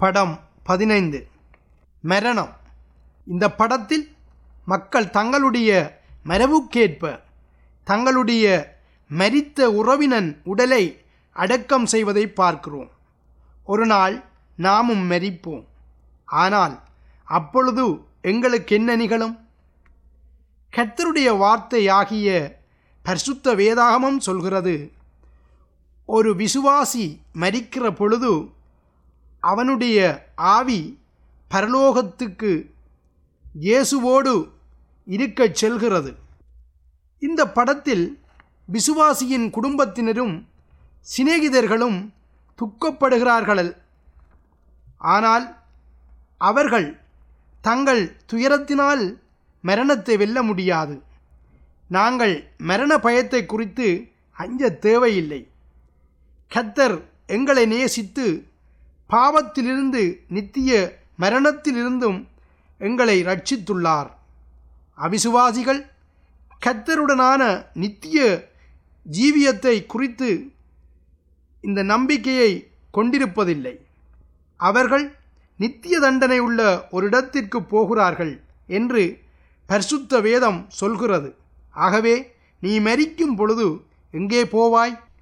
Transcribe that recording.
படம் பதினைந்து மரணம் இந்த படத்தில் மக்கள் தங்களுடைய மரபுக்கேற்ப தங்களுடைய மரித்த உறவினன் உடலை அடக்கம் செய்வதை பார்க்கிறோம் ஒரு நாள் நாமும் மரிப்போம் ஆனால் அப்பொழுது எங்களுக்கு என்ன நிகழும் கர்த்தருடைய வார்த்தையாகிய பரிசுத்த வேதாகமம் சொல்கிறது ஒரு விசுவாசி மரிக்கிற பொழுது அவனுடைய ஆவி பரலோகத்துக்கு இயேசுவோடு இருக்கச் செல்கிறது இந்த படத்தில் விசுவாசியின் குடும்பத்தினரும் சிநேகிதர்களும் துக்கப்படுகிறார்கள் ஆனால் அவர்கள் தங்கள் துயரத்தினால் மரணத்தை வெல்ல முடியாது நாங்கள் மரண பயத்தை குறித்து அஞ்ச தேவையில்லை கத்தர் எங்களை நேசித்து பாவத்திலிருந்து நித்திய மரணத்திலிருந்தும் எங்களை ரட்சித்துள்ளார் அவிசுவாசிகள் கத்தருடனான நித்திய ஜீவியத்தை குறித்து இந்த நம்பிக்கையை கொண்டிருப்பதில்லை அவர்கள் நித்திய தண்டனை உள்ள ஒரு இடத்திற்கு போகிறார்கள் என்று பரிசுத்த வேதம் சொல்கிறது ஆகவே நீ மரிக்கும் பொழுது எங்கே போவாய்